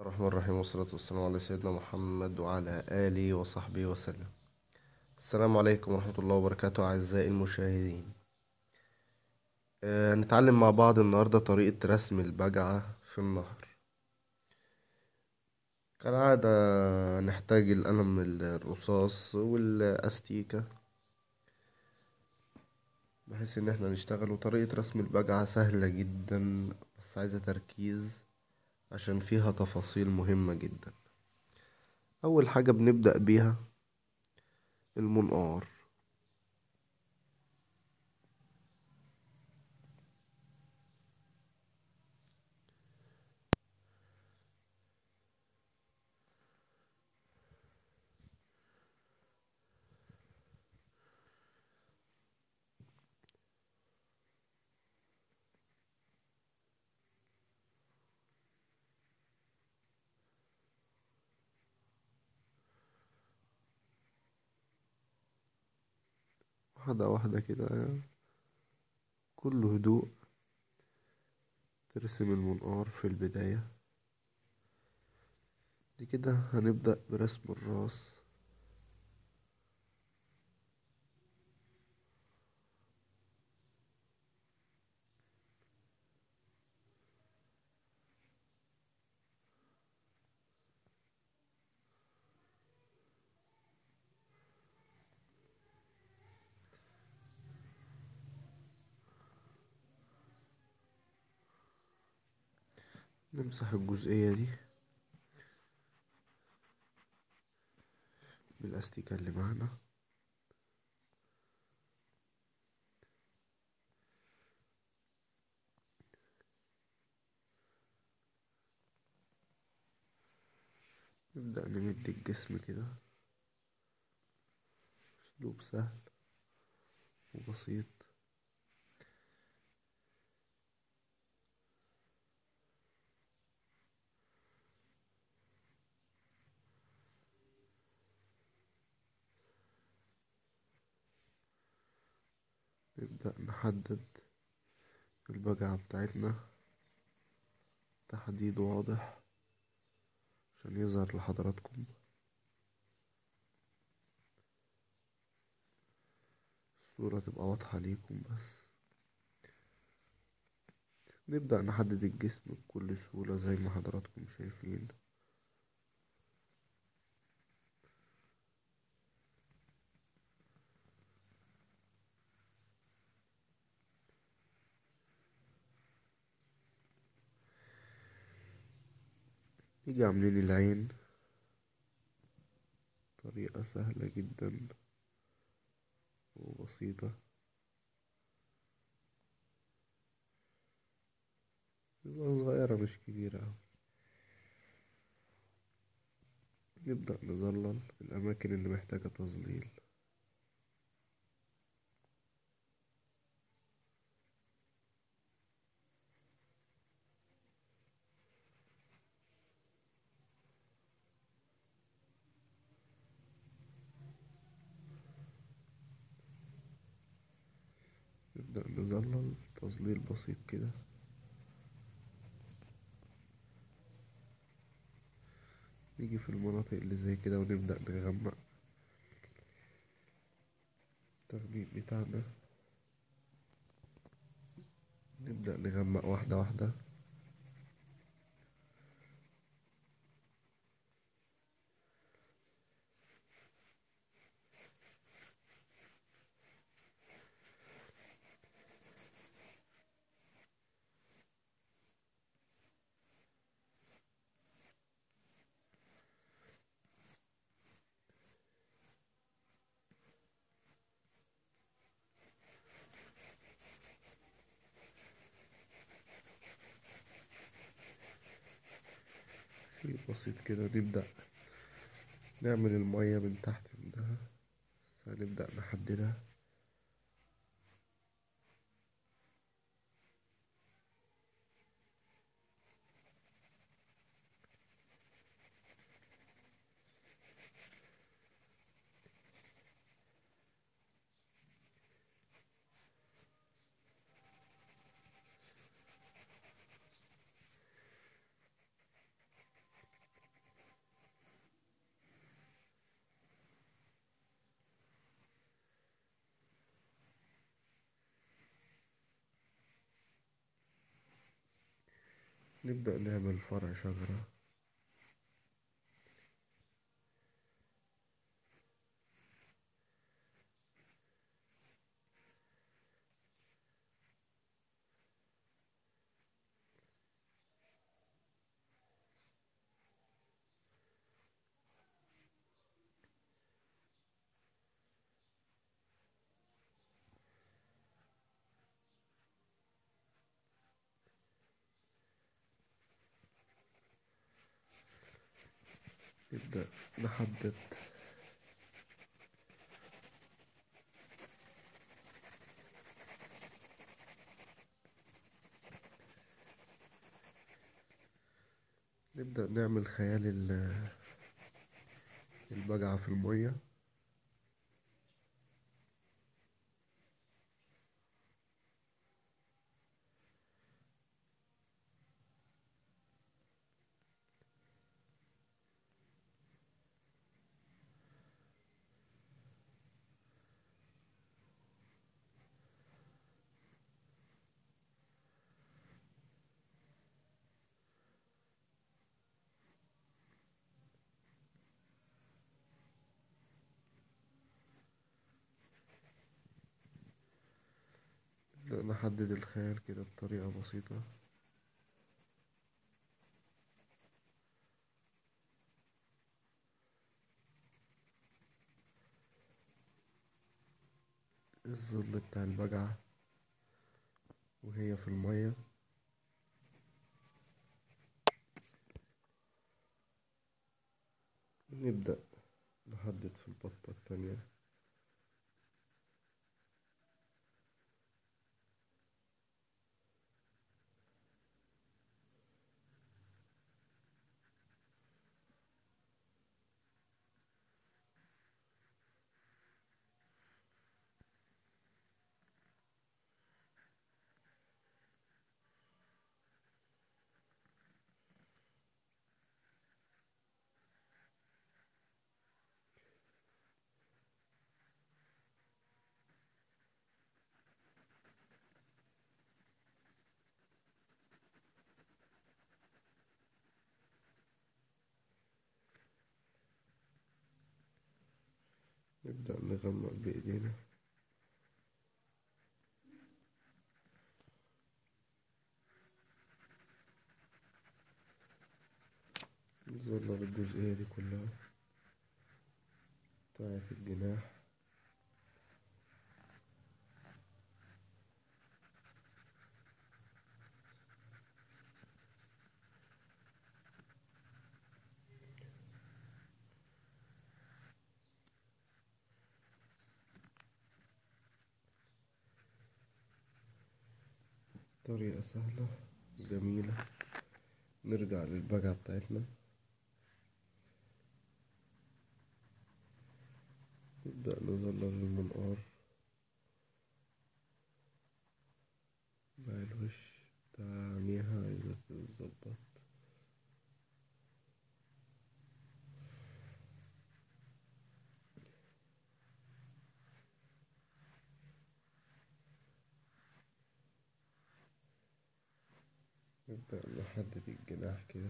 الرحمن الرحيم والصلاة والسلام على سيدنا محمد وعلى آله وصحبه وسلم السلام عليكم ورحمة الله وبركاته أعزائي المشاهدين آه، هنتعلم مع بعض النهاردة طريقة رسم البجعة في النهر كالعادة نحتاج القلم الرصاص والأستيكة بحيث إن احنا نشتغل وطريقة رسم البجعة سهلة جدا بس عايزة تركيز عشان فيها تفاصيل مهمة جدا أول حاجة بنبدأ بيها المنقار واحدة واحدة كده كل هدوء ترسم المنقار في البداية دي كده هنبدأ برسم الراس نمسح الجزئية دي بالأستيكة اللي معانا نبدأ نمد الجسم كده أسلوب سهل وبسيط نبدأ نحدد البجعة بتاعتنا تحديد واضح عشان يظهر لحضراتكم الصورة تبقى واضحة ليكم بس نبدأ نحدد الجسم بكل سهولة زي ما حضراتكم شايفين نيجي عاملين العين طريقة سهلة جدا وبسيطة تبقى صغيرة مش كبيرة أوي نبدأ نظلل الأماكن اللي محتاجة تظليل نبدأ نظلل تظليل بسيط كده نيجي في المناطق اللي زي كده ونبدأ نغمق التغميق بتاعنا نبدأ نغمق واحدة واحدة شيء بسيط كده نبدأ نعمل المية من تحت منها بس هنبدأ نحددها نبدأ نعمل فرع شجرة نبدأ نحدد نبدأ نعمل خيال ال- البجعة في المية نبدأ نحدد الخيال كده بطريقة بسيطة الظل بتاع البجعة وهي في المية نبدأ نحدد في البطة التانية نبدأ نغمق بإيدينا نظلل الجزئية دي كلها بتاعت الجناح طريقة سهلة جميلة نرجع للبجعة بتاعتنا نبدأ نظلل المنقار مع الوش بتاع عينيها عايزة تتظبط نبدأ نحدد الجناح كده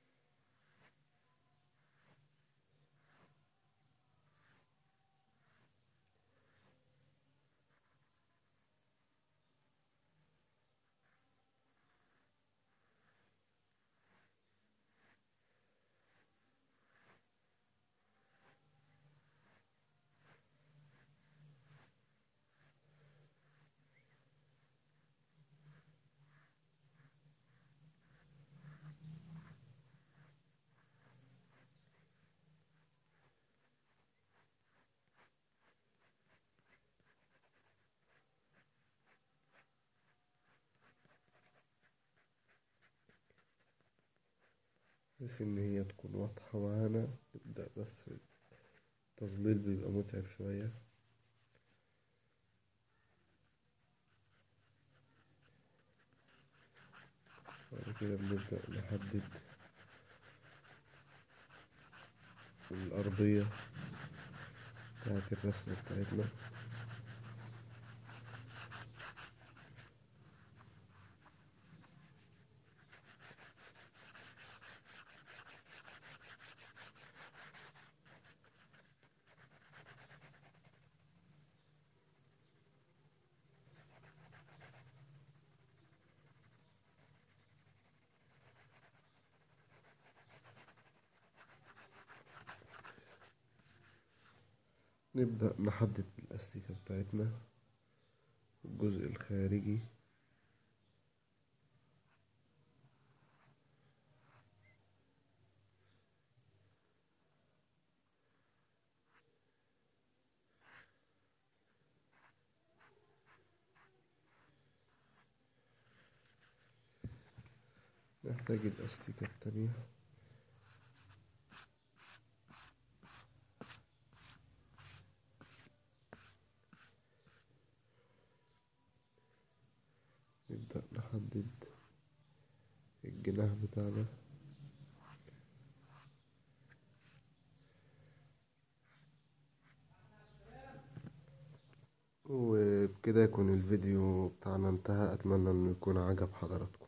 بحيث إن هي تكون واضحة معانا نبدأ بس التظليل بيبقى متعب شوية بعد كده بنبدأ نحدد الأرضية بتاعت الرسمة بتاعتنا نبدأ نحدد الأستيكة بتاعتنا الجزء الخارجي نحتاج الأستيكة التانية نبدأ نحدد الجناح بتاعنا وبكده يكون الفيديو بتاعنا انتهى أتمنى إنه يكون عجب حضراتكم